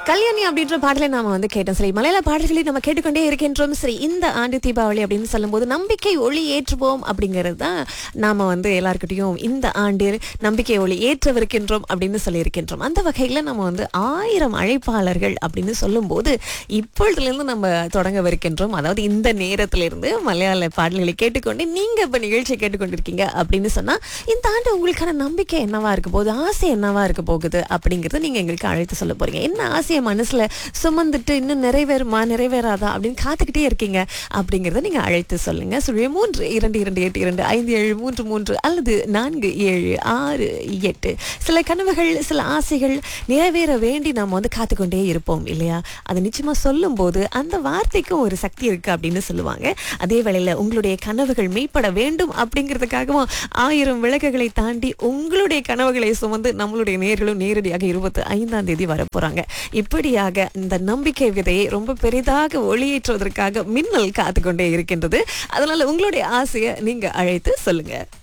கல்யாணி அப்படின்ற பாடலை நாம வந்து கேட்டோம் சரி மலையாள பாடல்களை நம்ம கேட்டுக்கொண்டே இருக்கின்றோம் சரி இந்த ஆண்டு தீபாவளி அப்படின்னு சொல்லும்போது நம்பிக்கை ஒளி ஏற்றுவோம் அப்படிங்கிறது தான் நாம வந்து எல்லாருக்கிட்டையும் இந்த ஆண்டு நம்பிக்கை ஒளி ஏற்றவிருக்கின்றோம் அப்படின்னு சொல்லியிருக்கின்றோம் அந்த வகையில் நம்ம வந்து ஆயிரம் அழைப்பாளர்கள் அப்படின்னு சொல்லும்போது இப்பொழுதுலேருந்து நம்ம தொடங்கவிருக்கின்றோம் அதாவது இந்த நேரத்திலிருந்து மலையாள பாடல்களை கேட்டுக்கொண்டு நீங்க இப்ப நிகழ்ச்சியை கேட்டுக்கொண்டிருக்கீங்க அப்படின்னு சொன்னா இந்த ஆண்டு உங்களுக்கான நம்பிக்கை என்னவா இருக்க போகுது ஆசை என்னவா இருக்க போகுது அப்படிங்கறத நீங்க எங்களுக்கு அழைத்து சொல்ல போறீங்க என்ன ஆசையை மனசுல சுமந்துட்டு இன்னும் நிறைவேறுமா நிறைவேறாதா அப்படின்னு காத்துக்கிட்டே இருக்கீங்க அப்படிங்கறத நீங்க அழைத்து சொல்லுங்க சுழிய மூன்று இரண்டு இரண்டு எட்டு இரண்டு ஐந்து ஏழு மூன்று மூன்று அல்லது நான்கு ஏழு ஆறு எட்டு சில கனவுகள் சில ஆசைகள் நிறைவேற வேண்டி நாம வந்து காத்துக்கொண்டே இருப்போம் இல்லையா அது நிச்சயமா சொல்லும் போது அந்த வார்த்தைக்கும் ஒரு சக்தி இருக்கு அப்படின்னு சொல்லுவாங்க அதே வேளையில உங்களுடைய கனவுகள் மெய்ப்பட வேண்டும் அப்படிங்கிறதுக்காகவும் ஆயிரம் விளக்குகளை தாண்டி உங்களுடைய கனவுகளை சுமந்து நம்மளுடைய நேர்களும் நேரடியாக இருபத்தி ஐந்தாம் தேதி வர போறாங்க இப்படியாக இந்த நம்பிக்கை விதையை ரொம்ப பெரிதாக ஒளியேற்றுவதற்காக மின்னல் காத்துக்கொண்டே இருக்கின்றது அதனால உங்களுடைய ஆசையை நீங்க அழைத்து சொல்லுங்க